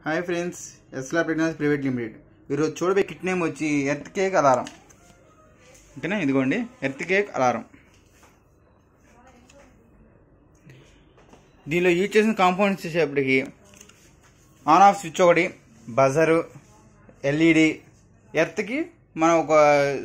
hi friends ఎస్లా technology private limited ఈరోజు చూడబోయే కిట్ నేమ్ వచ్చి ఎర్త్ కేక్ అలారం ఓకేనా ఇదిగోండి ఎర్త్ కేక్ అలారం దీనిలో యూజ్ చేసిన కాంపోనెంట్స్ వచ్చేటప్పటికి ఆన్ ఆఫ్ స్విచ్ ఒకటి బజరు ఎల్ఈడి ఎర్త్కి మనం ఒక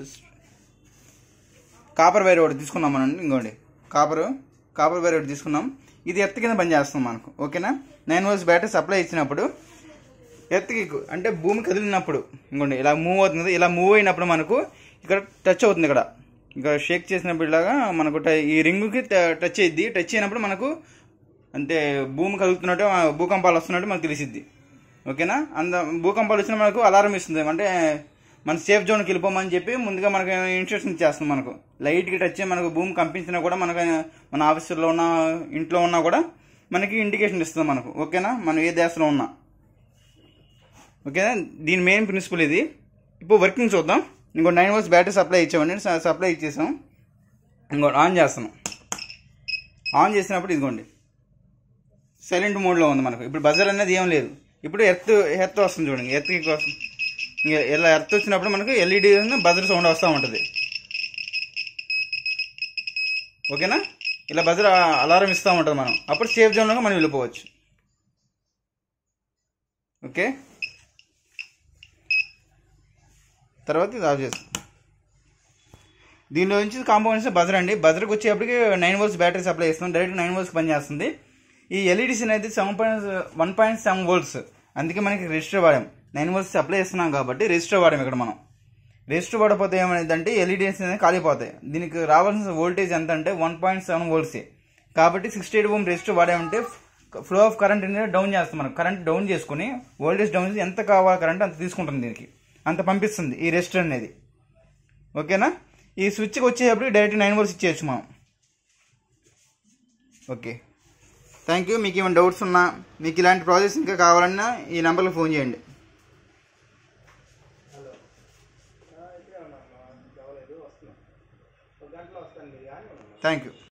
కాపర్ వైర్ ఒకటి తీసుకున్నాం మనం ఇంకోండి కాపర్ కాపర్ వైర్ ఒకటి తీసుకున్నాం ఇది ఎర్త్ కింద పనిచేస్తుంది మనకు ఓకేనా నైన్ వోల్స్ బ్యాటరీ సప్లై ఇచ్చినప్పుడు ఎర్త్కి అంటే భూమి కదిలినప్పుడు ఇంకోండి ఇలా మూవ్ అవుతుంది ఇలా మూవ్ అయినప్పుడు మనకు ఇక్కడ టచ్ అవుతుంది ఇక్కడ ఇక్కడ షేక్ చేసినప్పుడు ఇలాగా మనకు ట- ఈ రింగుకి ట- టచ్ అయ్యిద్ది టచ్ అయినప్పుడు మనకు అంటే భూమి కదులుతున్నట్టు ఆ, భూకంపాలు వస్తున్నట్టు మనకు తెలిసిద్ది ఓకేనా అంద భూకంపాలు వచ్చిన మనకు అలారం ఇస్తుంది అంటే మన సేఫ్ జోన్కి వెళ్ళిపోమని చెప్పి ముందుగా మనకు ఇన్స్ట్రక్షన్ ఇచ్చేస్తుంది మనకు లైట్కి టచ్ అయ్యి మనకు భూమి కంపించినా కూడా మనకు మన ఆఫీసులో ఉన్న ఇంట్లో ఉన్నా కూడా మనకి ఇండికేషన్ ఇస్తుంది మనకు ఓకేనా మనం ఏ దేశంలో ఉన్నా ఓకేనా దీని మెయిన్ ప్రిన్సిపల్ ఇది ఇప్పుడు వర్కింగ్ చూద్దాం ఇంకో నైన్ అవర్స్ బ్యాటరీ సప్లై ఇచ్చామండి స- సప్లై ఇచ్చేసాం ఇంకో ఆన్ చేస్తున్నాం ఆన్ చేసినప్పుడు ఇదిగోండి సైలెంట్ మోడ్లో ఉంది మనకు ఇప్పుడు బజర్ అనేది ఏం లేదు ఇప్పుడు ఎర్త్ ఎర్త్ వస్తుంది చూడండి ఎర్త్ వస్తుంది ఇంకా ఇలా ఎర్త్ వచ్చినప్పుడు మనకు ఎల్ఈడి బజర్ సౌండ్ వస్తూ ఉంటుంది ఓకేనా ఇలా బజర్ అలారం ఇస్తూ ఉంటుంది మనం అప్పుడు సేఫ్ జోన్లోకి మనం వెళ్ళిపోవచ్చు ఓకే తర్వాత ఇది ఆఫ్ చేస్తాం దీనిలో నుంచి కాంపౌండ్స్ బజర్ అండి బజర్కి వచ్చేప్పటికి నైన్ వోల్స్ బ్యాటరీ సప్లై ఇస్తాం డైరెక్ట్ నైన్ వోల్స్ పనిచేస్తుంది ఈ ఎల్ఈడిస్ అనేది seven point one point seven volts అందుకే మనకి రిజిస్టర్ వాడాం నైన్ వోల్స్ సప్లై ఇస్తున్నాం కాబట్టి రిజిస్టర్ వాడాం ఇక్కడ మనం రిజిస్టర్ వాడకపోతే ఏమైందంటే ఎల్ఈడిస్ అనేది కాలిపోతాయి దీనికి రావాల్సిన వోల్టేజ్ ఎంత అంటే వన్ పాయింట్ సెవెన్ వోల్ట్సే కాబట్టి సిక్స్టీ ఎయిట్ ఓమ్ రిజిస్టర్ వాడామంటే ఫ్లో ఆఫ్ కరెంట్ అనేది డౌన్ చేస్తాం మనం కరెంట్ డౌన్ చేసుకుని వోల్టేజ్ డౌన్ చేసి ఎంత కావాలి కరెంట్ అంత తీసుకుంటుంది దీనికి అంత పంపిస్తుంది ఈ రెజిస్టర్ అనేది ఓకేనా ఈ స్విచ్కి వచ్చేటప్పుడు డైరెక్ట్ నైన్ వోల్ట్స్ ఇచ్చేయచ్చు మనం ఓకే థ్యాంక్ యూ మీకు ఏమైనా డౌట్స్ ఉన్నా మీకు ఇలాంటి ప్రాజెక్ట్స్ ఇంకా కావాలన్నా ఈ నెంబర్లో ఫోన్ చేయండి థ్యాంక్ యూ